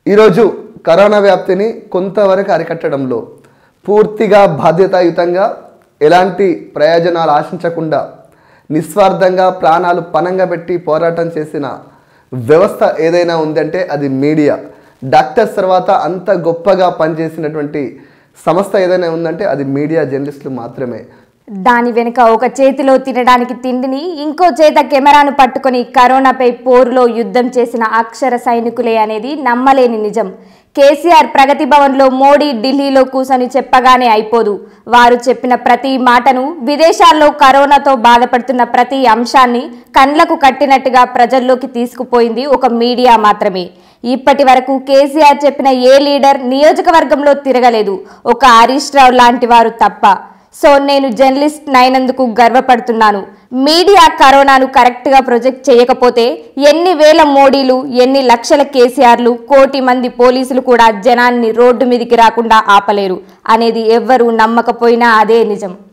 ఈరోజు కరోనా వ్యాప్తిని కొంతవరకు అరికట్టడంలో పూర్తిగా బాధ్యతాయుతంగా ఎలాంటి ప్రయోజనాలు ఆశించకుండా నిస్వార్థంగా ప్రాణాలు పనంగా పెట్టి పోరాటం చేసిన వ్యవస్థ ఏదైనా ఉందంటే అది మీడియా డాక్టర్స్ తర్వాత అంత గొప్పగా పనిచేసినటువంటి సంస్థ ఏదైనా ఉందంటే అది మీడియా జర్నలిస్టులు మాత్రమే దాని వెనుక ఒక చేతిలో తినడానికి తిండిని ఇంకో చేత కెమెరాను పట్టుకొని కరోనాపై పోరులో యుద్ధం చేసిన అక్షర సైనికులే అనేది నమ్మలేని నిజం కేసీఆర్ ప్రగతి భవన్లో మోడీ ఢిల్లీలో కూసని చెప్పగానే అయిపోదు వారు చెప్పిన ప్రతి మాటను విదేశాల్లో కరోనాతో బాధపడుతున్న ప్రతి అంశాన్ని కండ్లకు కట్టినట్టుగా ప్రజల్లోకి తీసుకుపోయింది ఒక మీడియా మాత్రమే ఇప్పటి వరకు కేసీఆర్ చెప్పిన ఏ లీడర్ నియోజకవర్గంలో తిరగలేదు ఒక హరీష్ రావు లాంటి వారు తప్ప సో నేను జర్నలిస్ట్ అయినందుకు గర్వపడుతున్నాను మీడియా కరోనాను కరెక్ట్గా ప్రొజెక్ట్ చేయకపోతే ఎన్ని వేల మోడీలు ఎన్ని లక్షల కేసీఆర్లు కోటి మంది పోలీసులు కూడా జనాన్ని రోడ్డు మీదికి రాకుండా ఆపలేరు అనేది ఎవ్వరూ నమ్మకపోయినా అదే నిజం